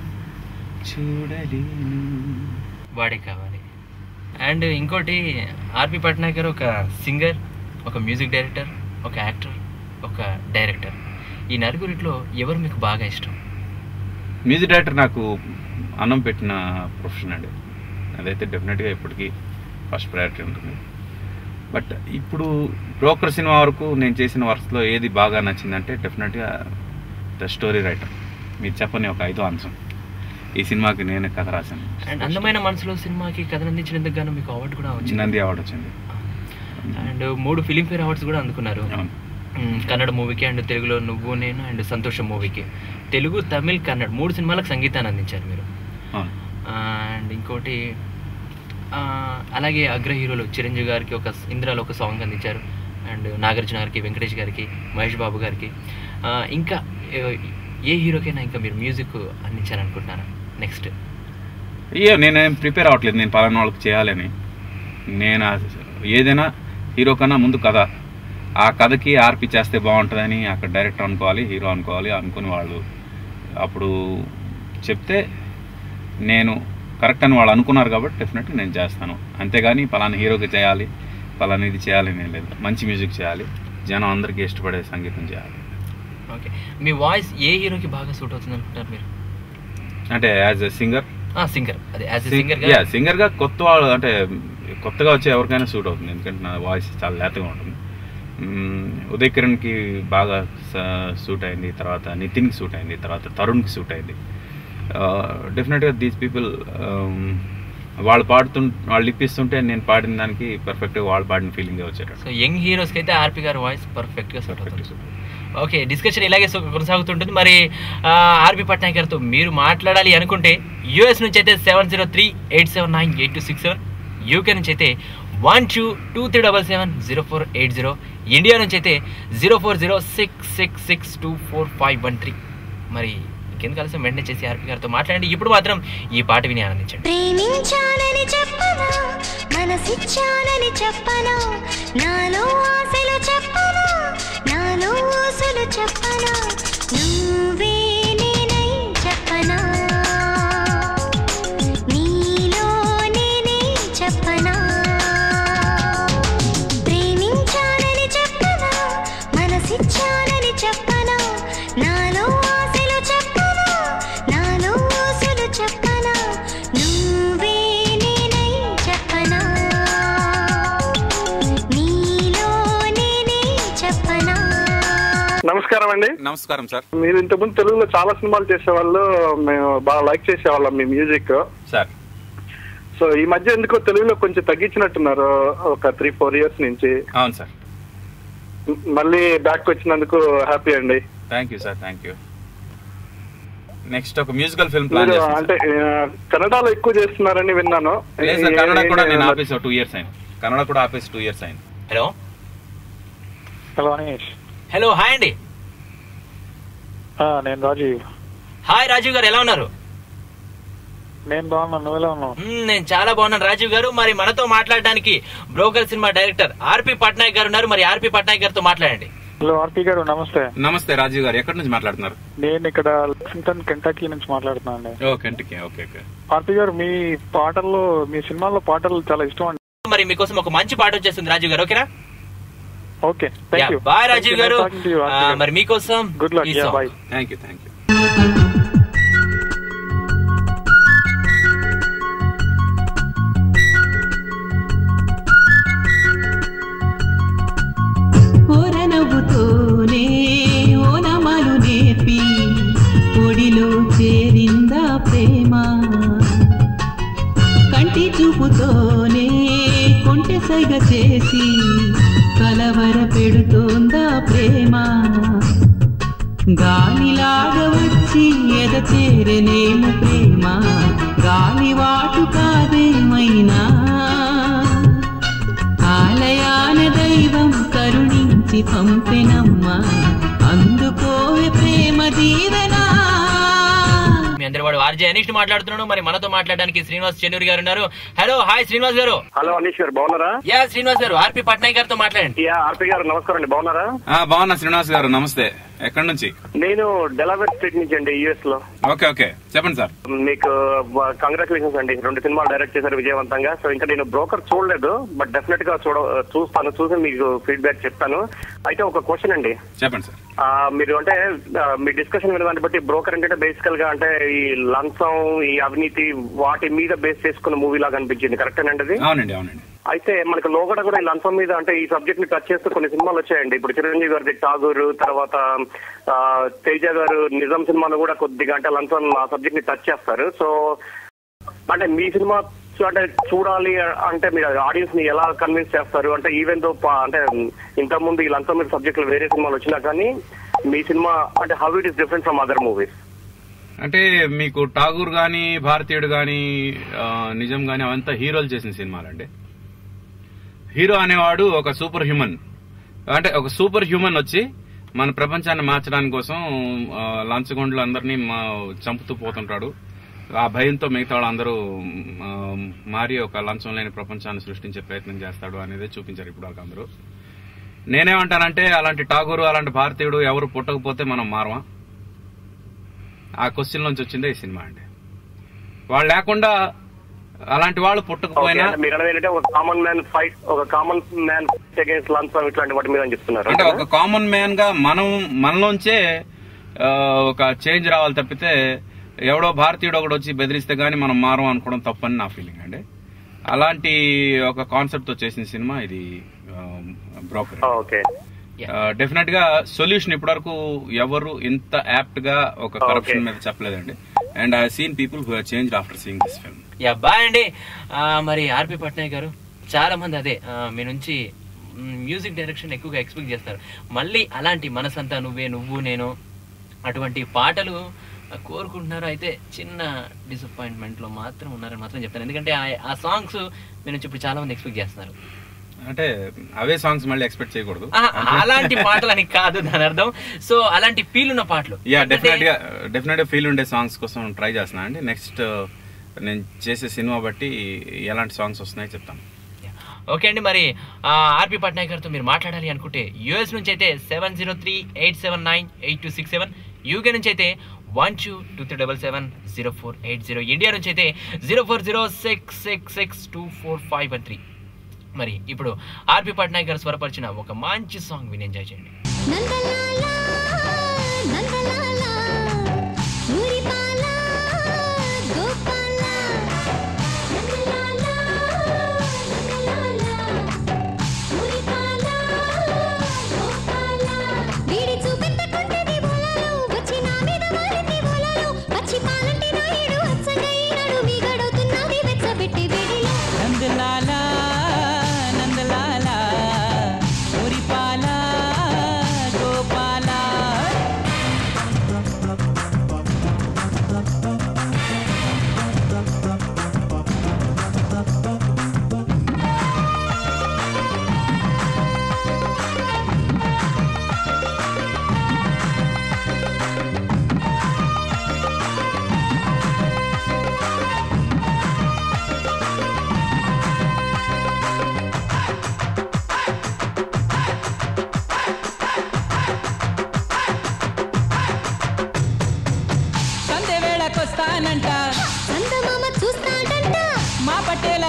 చూడలేను వాడే కావాలి అండ్ ఇంకోటి ఆర్పి పట్నాయక్ గారు ఒక సింగర్ ఒక మ్యూజిక్ డైరెక్టర్ ఒక యాక్టర్ ఒక డైరెక్టర్ ఈ నలుగురిట్లో ఎవరు మీకు బాగా ఇష్టం మ్యూజిక్ డైరెక్టర్ నాకు అన్నం పెట్టిన ప్రొఫెషన్ అండి అదైతే డెఫినెట్గా ఇప్పటికీ ఫస్ట్ ప్రయారిటీ ఉంటుంది బట్ ఇప్పుడు బ్రోకర్ సినిమా వరకు నేను చేసిన వర్క్స్లో ఏది బాగా నచ్చిందంటే డెఫినెట్గా ద స్టోరీ రైటర్ మీరు చెప్పని ఒక ఐదో అంశం ఈ సినిమాకి నేను కథ రాశాను అండ్ అందమైన మనసులో సినిమాకి కథను అందించినందుకు గాను మీకు అవార్డు కూడా వచ్చింది నంది అవార్డు వచ్చింది అండ్ మూడు ఫిలింఫేర్ అవార్డ్స్ కూడా అందుకున్నారు అవును మ్, కన్నడ మూవీకి అండ్ తెలుగులో నువ్వు నేను అండ్ సంతోషం మూవీకి తెలుగు తమిళ్ కన్నడ మూడు సినిమాలకు సంగీతాన్ని అందించారు మీరు అవును అండ్ ఇంకోటి ఆ, అలాగే అగ్ర హీరోలు చిరంజీవి గారికి ఒక ఇంద్రాలో ఒక సాంగ్ అందించారు అండ్ నాగార్జున గారికి వెంకటేష్ గారికి మహేష్ బాబు గారికి ఆ, ఇంకా ఏ- ఏ హీరోకైనా ఇంకా మీరు మ్యూజిక్ అందించాలనుకుంటున్నారా నెక్స్ట్ అయ్యో నేనేం ప్రిపేర్ అవ్వట్లేదు నేను పలానా వాళ్ళకి చేయాలని నేను ఆ- ఏదైనా హీరో కన్నా ముందు కథ ఆ కథకి ఆర్పి చేస్తే బాగుంటుందని అక్కడ డైరెక్టర్ అనుకోవాలి హీరో అనుకోవాలి అనుకుని వాళ్ళు అప్పుడు చెప్తే నేను కరెక్ట్ అని వాళ్ళు అనుకున్నారు కాబట్టి డెఫినెట్గా నేను చేస్తాను అంతేగాని పలానా హీరోకి చేయాలి పలానా ఇది చేయాలి నేను లేదు మంచి మ్యూజిక్ చేయాలి జనం అందరికీ ఇష్టపడే సంగీతం చేయాలి ఓకే మీ వాయిస్ ఏ హీరోకి బాగా సూట్ అవుతుంది అనుకుంటారు మీరు అంటే యాజ్ ఎ సింగర్ సింగర్ అదే యాజ్ ఎ సింగర్ యా సింగర్గా కొత్త వాళ్ళు అంటే కొత్తగా వచ్చే ఎవరికైనా సూట్ అవుతుంది ఎందుకంటే నా వాయిస్ చాలా లేతగా ఉంటుంది మ్మ్, ఉదయ్ కిరణ్కి బాగా సూట్ అయింది తర్వాత నితిన్కి సూట్ అయింది తర్వాత తరుణ్కి సూట్ అయింది డెఫినెట్గా దీస్ పీపుల్ వాళ్ళు పాడుతు వాళ్ళు ఇప్పిస్తుంటే నేను పాడిన దానికి పర్ఫెక్ట్గా వాళ్ళు పాడిన ఫీలింగే వచ్చేటట్టు సో యంగ్ హీరోస్కి అయితే ఆర్పి గారి వాయిస్ పర్ఫెక్ట్గా సూట్ పర్ఫెక్ట్ అవుతుంది ఓకే డిస్కషన్ ఇలాగే సో- కొనసాగుతుంటుంది మరి ఆ, ఆర్పి పట్నాయక్ గారితో మీరు మాట్లాడాలి అనుకుంటే యూఎస్ నుంచి అయితే seven zero three eight seven nine eight two six seven UK నుంచి అయితే one two two three double seven zero four eight zero India నుంచి అయితే zero four zero six six six two four five one three మరి ఇంకెందుకు కలిసి వెంటనే చేసి ఆర్పి గారితో మాట్లాడండి ఇప్పుడు మాత్రం ఈ పాట విని ఆనందించండి ప్రేమించాలని చెప్పనా మనసిచ్చాలని చెప్పనా నాలో ఆశలు చెప్పనా నాలో ఊసులు చెప్పనా నువ్వే నేనై చెప్పనా నీలో నేనే చెప్పనా ప్రేమించాలని చెప్పనా మనసిచ్చాలని చెప్పనా నాలో ఆశలు చెప్పనా నాలో ఊసులు చెప్పనా నువ్వే నేనై చెప్పనా నీలో నేనే చెప్పనా నమస్కారం అండి నమస్కారం సార్ మీరు ఇంతకుముందు తెలుగులో చాలా సినిమాలు చేసేవాళ్ళు మేము బాగా లైక్ చేసేవాళ్ళం మీ మ్యూజిక్ సార్ సో ఈ మధ్య ఎందుకో తెలుగులో కొంచెం తగ్గించినట్టున్నారు ఒక త్రీ ఫోర్ ఇయర్స్ నుంచి అవును సార్ మ్, మళ్ళీ బ్యాక్ వచ్చినందుకు హ్యాపీ అండి thank you sir thank you next ఒక మ్యూజికల్ ఫిల్మ్ ప్లాన్ మీరు చేస్తాను అంటే ఆ, కన్నడలో ఎక్కువ చేస్తున్నారని విన్నాను లేదు సార్ కన్నడ ఏ- కూడా ఏ- నేను ఆపేసి టూ ఇయర్స్ అయింది కన్నడ కూడా ఆపేసి టూ ఇయర్స్ అయింది hello hello Anish hello hi అండి ఆ, నేను రాజీవ్ హాయ్ రాజీవ్ గారు ఎలా ఉన్నారు నేను బాగున్నాను నువ్వు ఎలా ఉన్నావు మ్మ్, నేను చాలా బాగున్నాను రాజీవ్ గారు మరి మనతో మాట్లాడడానికి Broker cinema director RP Patnaik గారు ఉన్నారు మరి ఆర్పి పట్నాయక్ గారితో మాట్లాడండి హలో ఆర్పి గారు నమస్తే నమస్తే రాజీవ్ గారు ఎక్కడి నుంచి మాట్లాడుతున్నారు నేను ఇక్కడ లక్సింగ్టన్ కెంటకీ నుంచి మాట్లాడుతున్నాను అండి ఓ కంటికి ఓకే ఓకే ఆర్పి గారు మీ పాటల్లో మీ సినిమాల్లో పాటలు చాలా ఇష్టం అండి మరి మీకోసం ఒక మంచి పాట వచ్చేస్తుంది రాజీవ్ గారు ఓకేనా okay thank you bye Rajiv గారు ఆ, మరి మీకోసం గుడ్ లక్ ఈ yeah song. Bye thank you thank you ఓరనవ్వుతోనే ఓనమాలు నేర్పి ఒడిలో చేరిందా ప్రేమ కంటి చూపుతోనే కొంటె సైగ చేసి కలవర పెడుతోందా ప్రేమ గాలిలాగా వచ్చి ఎద చేరనేము ప్రేమ గాలివాటు కాదేమైనా ఆలయాన దైవం కరుణించి పంపెనమ్మా అందుకోవే ప్రేమ దీవెనా మీ అందరి వాడు ఆర్జే అనిష్ మాట్లాడుతున్నాడు మరి మనతో మాట్లాడడానికి శ్రీనివాస్ చెన్నూరి గారు ఉన్నారు హలో హాయ్ శ్రీనివాస్ గారు హలో అనీష్ గారు బాగున్నారా యా శ్రీనివాస్ గారు ఆర్పి పట్నాయక్ గారితో మాట్లాడండి యా ఆర్పి గారు నమస్కారం అండి బాగున్నారా ఆ, బాగున్నా శ్రీనివాస్ గారు నమస్తే ఎక్కడి నుంచి నేను డెలావేర్ స్ట్రీట్ నుంచి అండి యుఎస్ లో ఓకే ఓకే చెప్పండి సార్ మీకు కంగ్రాచులేషన్స్ అండి రెండు సినిమాలు డైరెక్ట్ చేశారు విజయవంతంగా సో ఇంకా నేను బ్రోకర్ చూడలేదు బట్ డెఫినెట్ గా చూడ చూస్తాను చూసి మీకు ఫీడ్బ్యాక్ చెప్తాను అయితే ఒక క్వశ్చన్ అండి చెప్పండి సార్ ఆ, మీరు అంటే ఆ, మీ డిస్కషన్ వినదాన్ని బట్టి బ్రోకర్ అంటే బేసికల్ గా అంటే ఈ లంచం ఈ అవినీతి వాటి మీద బేస్ చేసుకున్న మూవీ లాగా అనిపించింది కరెక్టేనండి అది అవునండి అవునండి అయితే మనకు లోగడ కూడా ఈ లంచం మీద అంటే ఈ సబ్జెక్ట్ ని టచ్ చేస్తూ కొన్ని సినిమాలు వచ్చాయండి ఇప్పుడు చిరంజీవి గారి ఠాగూర్ తర్వాత ఆ, తేజ గారు నిజాం సినిమాలో కూడా కొద్దిగా అంటే లంచం ఆ సబ్జెక్ట్ ని టచ్ చేస్తారు సో అంటే మీ సినిమా చూ- అంటే చూడాలి అంటే మీరు ఆడియన్స్ ని ఎలా కన్విన్స్ చేస్తారు అంటే ఈవెన్ దో అంటే ఇంత ముందు ఈ లంచం మీద సబ్జెక్టులు వేరే సినిమాలు వచ్చినా కానీ మీ సినిమా అంటే how it is different from other movies అంటే మీకు ఠాగూర్ గాని భారతీయుడు గాని ఆ, నిజం గాని అవంతా హీరోలు చేసిన సినిమాలండి హీరో అనేవాడు ఒక సూపర్ హ్యూమన్ అంటే ఒక సూపర్ హ్యూమన్ వచ్చి మన ప్రపంచాన్ని మార్చడానికి కోసం ఆ, లంచగొండలు అందరినీ మా- చంపుతూ పోతుంటాడు ఆ భయంతో మిగతా వాళ్ళందరూ ఆ, మారి ఒక లంచం లేని ప్రపంచాన్ని సృష్టించే ప్రయత్నం చేస్తాడు అనేది చూపించారు ఇప్పుడు దాకా అందరూ నేనేమంటానంటే అలాంటి ఠాగూరు అలాంటి భారతీయుడు ఎవరు పుట్టకపోతే మనం మారమా ఆ క్వశ్చన్ నుంచి వచ్చిందే ఈ సినిమా అండి వాళ్ళు లేకుండా అలాంటి వాళ్ళు ఓకే, పుట్టకపోయినా అంటే మీరు అనేది ఏంటంటే ఒక కామన్ మ్యాన్ ఫైట్ ఒక కామన్ మ్యాన్ అగేన్స్ట్ లంచం ఇట్లాంటి వాటి మీద అని చెప్తున్నారు అంటే ఒక కామన్ మ్యాన్ గా మనం మనలోంచే ఆ, ఒక చేంజ్ రావాలి తప్పితే ఎవడో భారతీయుడు ఒకడు వచ్చి బెదిరిస్తే గానీ మనం మారం అనుకోవడం తప్పని నా ఫీలింగ్ అండి అలాంటి ఒక కాన్సెప్ట్ తో చేసిన సినిమా ఇది బ్రోకర్ ఓకే డెఫినెట్ గా సొల్యూషన్ ఇప్పటివరకు ఎవరు ఇంత యాప్ట్ గా ఒక కరప్షన్ మీద చెప్పలేదండి and I seen people who change after seeing this film yeah bye అండి ఆ, మరి ఆర్పి పట్నాయక్ గారు చాలా మంది అదే ఆ, మీ నుంచి మ్, మ్యూజిక్ డైరెక్షన్ ఎక్కువగా ఎక్స్పెక్ట్ చేస్తారు మళ్ళీ అలాంటి మనసంతా నువ్వే నువ్వు నేను అటువంటి పాటలు ఆ, కోరుకుంటున్నారు అయితే చిన్న డిసప్పాయింట్మెంట్ లో మాత్రం ఉన్నారని మాత్రం చెప్తాను ఎందుకంటే ఆ- ఆ సాంగ్స్ మీ నుంచి ఇప్పుడు చాలా మంది ఎక్స్పెక్ట్ చేస్తున్నారు అంటే అవే సాంగ్స్ మళ్ళీ ఎక్స్పెక్ట్ చేయకూడదు ఆ, అలాంటి పాటలని కాదు దాని అర్థం సో అలాంటి ఫీల్ ఉన్న పాటలు యా ఎందుకంటే- డెఫినెట్ గా డెఫినెట్ గా ఫీల్ ఉండే సాంగ్స్ కోసం ట్రై చేస్తున్నా అండి నెక్స్ట్ నేను చేసే సినిమా బట్టి ఎలాంటి సాంగ్స్ వస్తున్నాయో చెప్తాను ఓకే అండి మరి ఆ, ఆర్పి పట్నాయక్ గారితో మీరు మాట్లాడాలి అనుకుంటే యూఎస్ నుంచి అయితే seven zero three eight seven nine eight two six seven UK నుంచి అయితే one two two three double seven zero four eight zero India నుంచి అయితే zero four zero six six six two four five one three మరి ఇప్పుడు ఆర్పి పట్నాయక్ గారు స్వరపరిచిన ఒక మంచి song విని ఎంజాయ్ చేయండి వీడి చూపెట్టకుంటది బోలలో వచ్చి నా మీద వాలింది బోలలో పచ్చి పాలంటి నాయుడు అచ్చగైనడు మీగడవుతున్నది వెచ్చబెట్టి వేడిలో నందలాలా నందలాలా మురిపాల గోపాల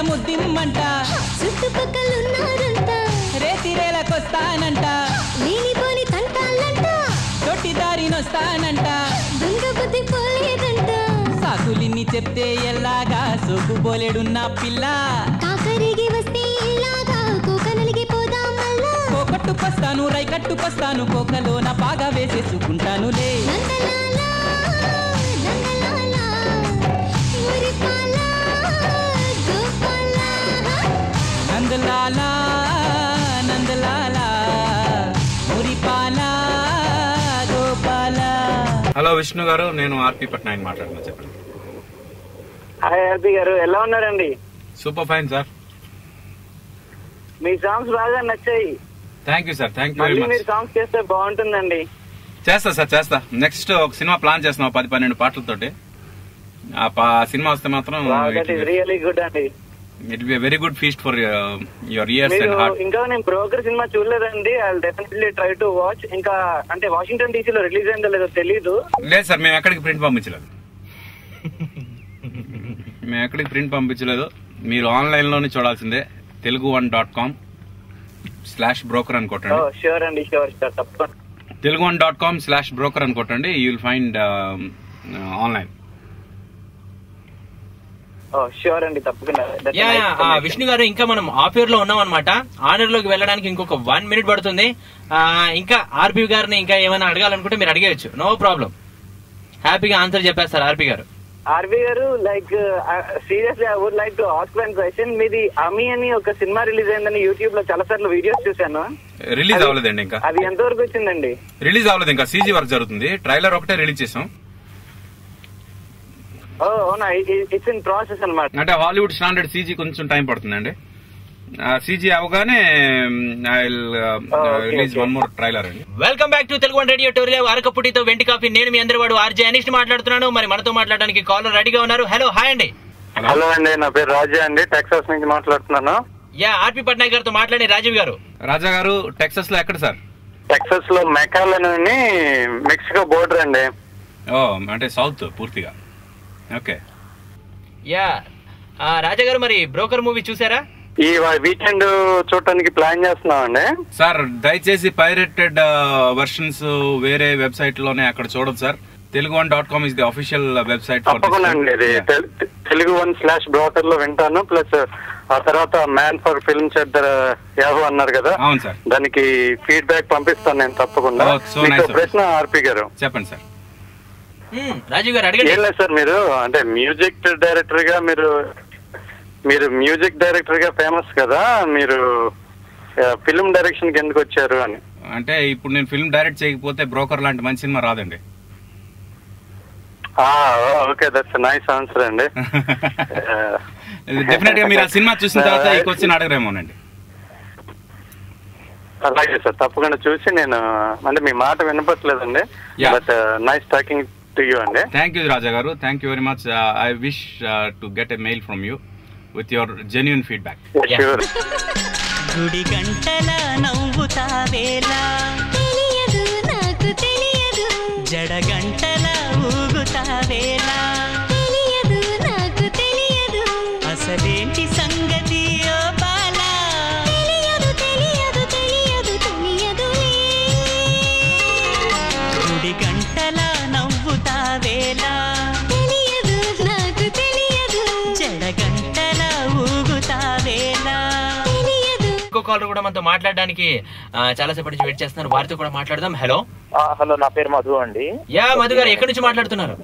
ముద్దిమ్మంట చుట్టుపక్కలున్నారంట రేతిరేలకొస్తానంట లేనిపోని తంటాలంట తొట్టి దారినొస్తానంట దొంగ బుద్ధి పోలేదంట సాకులిన్ని చెప్తే ఎల్లాగా సోకుపోలేడున్న పిల్ల కాకరిగి వస్తే ఇలాగా కోక నలిగిపోదాం మళ్ళా కోకట్టుకొస్తాను రై కట్టుకొస్తాను కోకలోన బాగా వేసేసుకుంటానులే నందలాలా నందలాలా ఊరిపాల గోపాల నందలాలా నందలాలా మురిపాల గోపాల హలో విష్ణు గారు నేను ఆర్పి పట్నాయక్ మాట్లాడుతున్నా చెప్పండి హాయ్ హార్ది గారు ఎలా ఉన్నారండి సూపర్ ఫైన్ సార్ మీ సాంగ్స్ బాగా నచ్చాయి thank you sir thank you very మళ్ళీ మచ్ మీరు సాంగ్స్ చేస్తే బాగుంటుందండి చేస్తా సార్ చేస్తా నెక్స్ట్ ఒక సినిమా ప్లాన్ చేస్తున్నాం పది పన్నెండు పాటలతోటి ఆ పా- సినిమా వస్తే మాత్రం దట్ ఈస్ రియలీ గుడ్ అండి it be very good feast for your ears మీరు అండ్ హార్ట్ ఇంకా నేను బ్రోకర్ సినిమా చూడలేదండి I definitely try to watch ఇంకా అంటే వాషింగ్టన్ డీసీ లో రిలీజ్ అయిందో లేదో తెలీదు లేదు సార్ మేము ఎక్కడికి ప్రింట్ పంపించలేదు మేము ఎక్కడికి ప్రింట్ పంపించలేదు మీరు ఆన్లైన్ లోనే చూడాల్సిందే Telugu one dot com slash Broker అని ఓ కొట్టండి షూర్ అండి షూర్ షూర్ తప్పకుండా Telugu one dot com slash Broker అని కొట్టండి యూ విల్ ఫైండ్ ఆన్లైన్ ఓ షూర్ అండి తప్పకుండా That's a yeah nice yeah, ఆ, information. విష్ణు గారు ఇంకా మనం ఆఫ్ ఇయర్ లో ఉన్నాం అనమాట ఆనర్ లోకి వెళ్ళడానికి ఇంకొక వన్ మినిట్ పడుతుంది ఆ, ఇంకా ఆర్పి గారిని ఇంకా ఏమైనా అడగాలనుకుంటే మీరు అడిగేయచ్చు నో ప్రాబ్లం హ్యాపీగా ఆన్సర్ చెప్పేస్తారు ఆర్పి గారు ఆర్బీ గారు like seriously I would like to ask one question మీది అమి అని ఒక సినిమా రిలీజ్ అయిందని యూట్యూబ్ లో చాలా సార్లు వీడియోస్ చూశాను రిలీజ్ అది- అవ్వలేదండి ఇంకా అది ఎంతవరకు వచ్చిందండి రిలీజ్ అవ్వలేదు ఇంకా సీజీ వర్క్ జరుగుతుంది ట్రైలర్ ఒకటే రిలీజ్ చేసాం ఓ అవునా ఇట్స్ ఇన్ ప్రాసెస్ అన్నమాట అంటే హాలీవుడ్ స్టాండర్డ్ సీజీ కొంచెం టైం పడుతుందండి సీజీ అవగానే రిలీజ్ వన్ మోర్ ట్రైలర్ అండి welcome back to Telugu one radio టోరియా అరకపుటితో వెంటి కాఫీ నేను మీ అందరి వాడు ఆర్జే అనిష్ మాట్లాడుతున్నాను మరి మనతో మాట్లాడడానికి కాలర్ రెడీగా ఉన్నారు హలో హాయ్ అండి హలో అండి నా పేరు రాజా అండి టెక్సాస్ నుంచి మాట్లాడుతున్నాను యా ఆర్పి పట్నాయక్ గారితో మాట్లాడి రాజీవ్ గారు రాజా గారు టెక్సస్ లో ఎక్కడ సార్ టెక్సాస్ లో మెకాలన్ అని మెక్సికో బోర్డర్ అండి ఓ అంటే సౌత్ పూర్తిగా ఓకే యా ఆ, రాజా గారు మరి బ్రోకర్ మూవీ చూసారా ఈ వీకెండ్ చూడటానికి ప్లాన్ చేస్తున్నాం అండి సార్ దయచేసి పైరేటెడ్ వర్షన్స్ వేరే వెబ్సైట్ లోనే అక్కడ చూడదు sir Telugu one dot com is the official website తప్పకుండా అండి ఇది తెల్- తెలుగు వన్ స్లాష్ బ్రోకర్ లో వింటాను ప్లస్ ఆ తర్వాత man for films at Yahoo అన్నారు కదా అవును సార్ దానికి ఫీడ్బ్యాక్ పంపిస్తాను నేను తప్పకుండా Oh, so మీకు nice of ప్రశ్న ఆర్పి గారు చెప్పండి సార్ రాజీవ్ గారు ఏం లేదు సార్ మీరు అంటే మ్యూజిక్ డైరెక్టర్ గా మీరు మీరు మ్యూజిక్ డైరెక్టర్ గా ఫేమస్ కదా మీరు ఫిల్మ్ డైరెక్షన్ కి ఎందుకు వచ్చారు అని అంటే ఇప్పుడు నేను ఫిల్మ్ డైరెక్ట్ చేయకపోతే బ్రోకర్ లాంటి మంచి సినిమా రాదండి ఓకే దట్స్ నైస్ ఆన్సర్ అండి డెఫినెట్ గా మీరు ఆ సినిమా చూసిన తర్వాత ఈ క్వశ్చన్ అడగరేమోనండి అలాగే సార్ తప్పకుండా చూసి నేను అంటే మీ మాట వినపట్లేదండి Yeah. But nice talking to you అండి థ్యాంక్ యూ రాజా గారు thank you very much I wish to get a mail from you with your genuine feedback గుడి గంటల నవ్వుతావేలా తెలియదు నాకు తెలియదు జడ గంటల ఊగుతావేలా తెలియదు నాకు తెలియదు అసలేంటి సంగతి ఓ బాలా తెలియదు తెలియదు తెలియదు తెలియదులే గుడి గంటల నవ్వుతావేలా తెలియదు నాకు తెలియదు జడ గంటల ఊగుతావేలా తెలియదు ఇంకో కాలర్ కూడా మనతో మాట్లాడడానికి ఆ, చాలా సేపటి నుంచి వెయిట్ చేస్తున్నారు వారితో కూడా మాట్లాడదాం హలో హలో నా పేరు మధు అండి యా మధు గారు ఎక్కడి నుంచి మాట్లాడుతున్నారు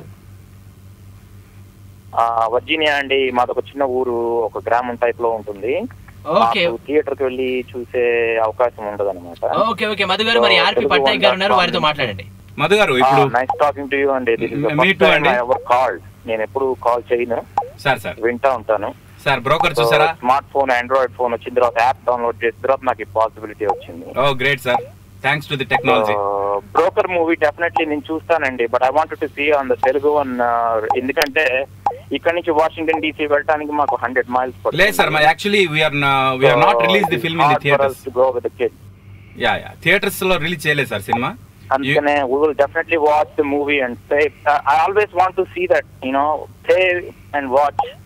ఆ, వర్జీనియా అండి మాది ఒక చిన్న ఊరు ఒక గ్రామం టైప్ లో ఉంటుంది ఓకే థియేటర్ కి వెళ్ళి చూసే అవకాశం ఉండదు అనమాట ఓకే ఓకే మధు గారు మరి ఆర్పి పట్నాయక్ గారు ఉన్నారు వారితో మాట్లాడండి మధు గారు ఇప్పుడు నైస్ టాకింగ్ టు యూ అండి Me too అండి. ఎవర్ కాల్ నేను ఎప్పుడు కాల్ చేయను సార్ సార్ వింటా ఉంటాను సార్ బ్రోకర్ చూసారా స్మార్ట్ ఫోన్ ఆండ్రాయిడ్ ఫోన్ వచ్చిన తర్వాత యాప్ డౌన్లోడ్ చేసిన తర్వాత నాకు ఈ పాసిబిలిటీ వచ్చింది oh great sir thanks to the technology Broker movie definitely నేను చూస్తానండి but I want to see on the Telugu one ఎందుకంటే ఇక్కడ నుంచి వాషింగ్టన్ డీసీ వెళ్ళడానికి మాకు హండ్రెడ్ మైల్స్ లేదు సార్ మరి actually we're we're not release the film in the theatres go with kid yeah yeah theatres లో రిలీజ్ చేయలేదు సార్ సినిమా అందుకనే we will definitely watch the movie and play I always want to see that you know play and watch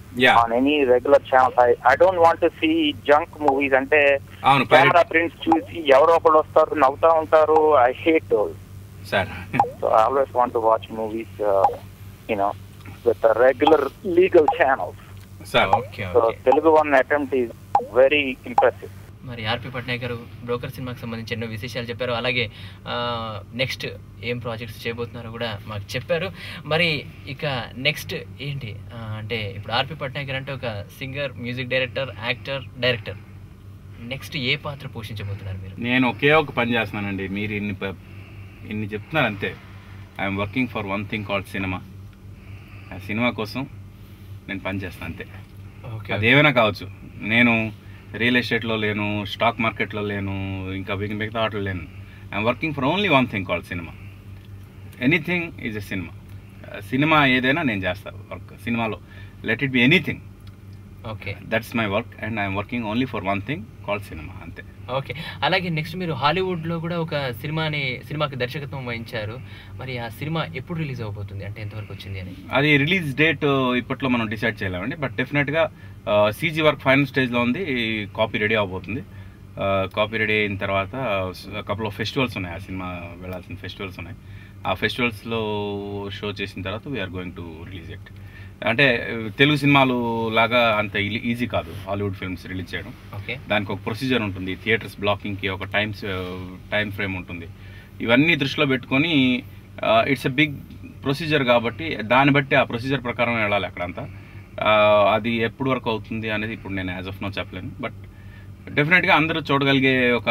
Yeah. On any regular channel I I don't want to see junk movies అంటే అవును, pirate- camera prints చూసి ఎవరో ఒకళ్ళు వస్తారు నవ్వుతా ఉంటారు I hate sir so I always want to watch movies you know with regular legal channels sir okay so Telugu one attempt is very impressive మరి ఆర్పి పట్నాయక్ గారు బ్రోకర్ సినిమాకి సంబంధించి ఎన్నో విశేషాలు చెప్పారు అలాగే నెక్స్ట్ ఏం ప్రాజెక్ట్స్ చేయబోతున్నారో కూడా మాకు చెప్పారు మరి ఇక నెక్స్ట్ ఏంటి ఆ, అంటే ఇప్పుడు ఆర్పి పట్నాయక్ గారు అంటే ఒక singer music director actor director next ఏ పాత్ర పోషించబోతున్నారు మీరు నేను ఒకే ఒక పని చేస్తున్నానండి మీరు ఇన్ని ప- ఇన్ని చెప్తున్నారు అంతే I'm working for one thing called cinema ఆ సినిమా కోసం నేను పని చేస్తాను అంతే ఓకే అది ఏమైనా కావచ్చు నేను రియల్ ఎస్టేట్లో లేను స్టాక్ మార్కెట్లో లేను ఇంకా మిగ- మిగతా వాటిలో లేను I'm working for only one thing called cinema anything is a cinema cinema ఏదైనా నేను చేస్తాను వర్క్ సినిమాలో let it be anything okay that's my work and I'm working only for one thing called cinema అంతే okay అలాగే next మీరు హాలీవుడ్లో కూడా ఒక సినిమాని సినిమాకి దర్శకత్వం వహించారు మరి ఆ సినిమా ఎప్పుడు రిలీజ్ అవబోతుంది అంటే ఎంతవరకు వచ్చింది అని అది రిలీజ్ డేట్ ఇప్పట్లో మనం డిసైడ్ చేయలేమండి బట్ డెఫినెట్గా సీజీ వర్క్ ఫైనల్ స్టేజ్లో ఉంది కాపీ రెడీ అవబోతుంది కాపీ రెడీ అయిన తర్వాత కపుల్ ఆఫ్ ఫెస్టివల్స్ ఉన్నాయి ఆ సినిమా వెళ్ళాల్సిన ఫెస్టివల్స్ ఉన్నాయి ఆ ఫెస్టివల్స్లో షో చేసిన తర్వాత we're going to release it అంటే తెలుగు సినిమాలు లాగా అంత ఈజీ కాదు హాలీవుడ్ ఫిల్మ్స్ రిలీజ్ చేయడం ఓకే దానికి ఒక ప్రొసీజర్ ఉంటుంది థియేటర్స్ బ్లాకింగ్కి ఒక టైమ్స్ టైం ఫ్రేమ్ ఉంటుంది ఇవన్నీ దృష్టిలో పెట్టుకొని ఇట్స్ ఎ బిగ్ ప్రొసీజర్ కాబట్టి దాన్ని బట్టి ఆ ప్రొసీజర్ ప్రకారం వెళ్ళాలి అక్కడంతా ఆ, అది ఎప్పుడు వరకు అవుతుంది అనేది ఇప్పుడు నేను యాజ్ ఆఫ్ నో చెప్పలేను బట్ డెఫినెట్గా అందరూ చూడగలిగే ఒక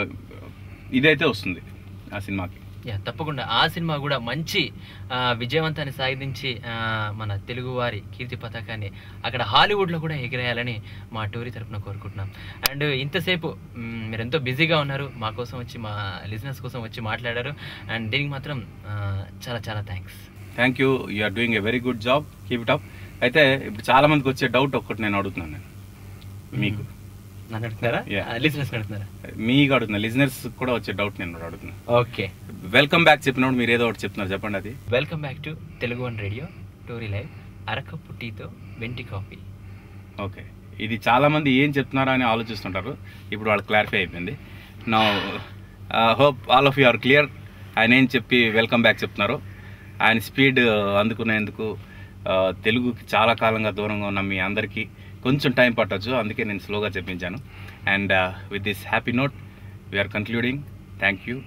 ఇదైతే వస్తుంది ఆ సినిమాకి యా తప్పకుండా ఆ సినిమా కూడా మంచి ఆ, విజయవంతాన్ని సాధించి ఆ, మన తెలుగువారి కీర్తి పతాకాన్ని అక్కడ హాలీవుడ్లో కూడా ఎగిరేయాలని మా టూరీ తరపున కోరుకుంటున్నాం అండ్ ఇంతసేపు మ్, మీరు ఎంతో బిజీగా ఉన్నారు మా కోసం వచ్చి మా లిజినెస్ కోసం వచ్చి మాట్లాడారు అండ్ దీనికి మాత్రం ఆ, చాలా చాలా thanks thank you are doing a very good job keep it up అయితే ఇప్పుడు చాలా మందికి వచ్చే డౌట్ ఒక్కటి నేను అడుగుతున్నాను నేను మీకు నన్ను అడుగుతున్నారా Yeah. లిజినెస్ అడుగుతున్నారా మీకు అడుగుతున్నా లిజనర్స్ కూడా వచ్చే డౌట్ నేను అడుగుతున్నా ఓకే వెల్కమ్ బ్యాక్ చెప్పినప్పుడు మీరు ఏదో ఒకటి చెప్తున్నారు చెప్పండి అది welcome back to Telugu one radio TORi live అరకప్పు టీతో వెంటి కాఫీ ఓకే ఇది చాలా మంది ఏం చెప్తున్నారా అని ఆలోచిస్తుంటారు ఇప్పుడు వాళ్ళు క్లారిఫై అయిపోయింది నా hope all of you are clear ఆయన ఏం చెప్పి వెల్కమ్ బ్యాక్ చెప్తున్నారు ఆయన స్పీడ్ అందుకునేందుకు ఆ, తెలుగుకి చాలా కాలంగా దూరంగా ఉన్న మీ అందరికీ కొంచెం టైం పట్టొచ్చు అందుకే నేను స్లోగా చెప్పించాను and with this happy note we're concluding thank you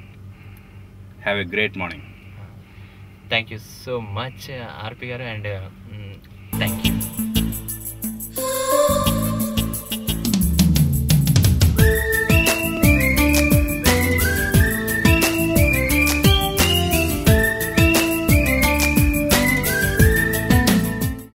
have a great morning thank you so much RP గారు అండ్